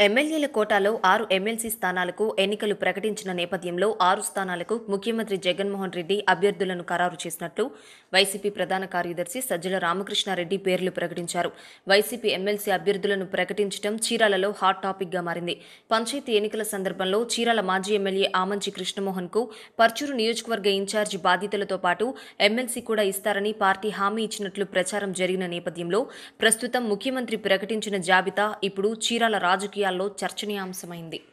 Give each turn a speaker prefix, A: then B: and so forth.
A: ఎమ్మెల్యేల కోటాలో ఆరు ఎమ్మెల్సీ స్థానాలకు ఎన్నికలు ప్రకటించిన నేపథ్యంలో ఆరు స్థానాలకు ముఖ్యమంత్రి జగన్మోహన్ రెడ్డి అభ్యర్థులను ఖరారు చేసినట్లు వైసీపీ ప్రధాన కార్యదర్శి సజ్జల రామకృష్ణారెడ్డి పేర్లు ప్రకటించారు వైసీపీ ఎమ్మెల్సీ అభ్యర్థులను ప్రకటించడం చీరాలలో హాట్ టాపిక్ గా మారింది పంచాయతీ ఎన్నికల సందర్భంలో చీరాల మాజీ ఎమ్మెల్యే ఆమంచి కృష్ణమోహన్ కు పర్చూరు నియోజకవర్గ ఇన్ఛార్జి బాధ్యతలతో పాటు ఎమ్మెల్సీ కూడా ఇస్తారని పార్టీ హామీ ఇచ్చినట్లు ప్రచారం జరిగిన నేపథ్యంలో ప్రస్తుతం ముఖ్యమంత్రి ప్రకటించిన జాబితా ఇప్పుడు చీరాల రాజకీయాల్లో చర్చనీయాంశమైంది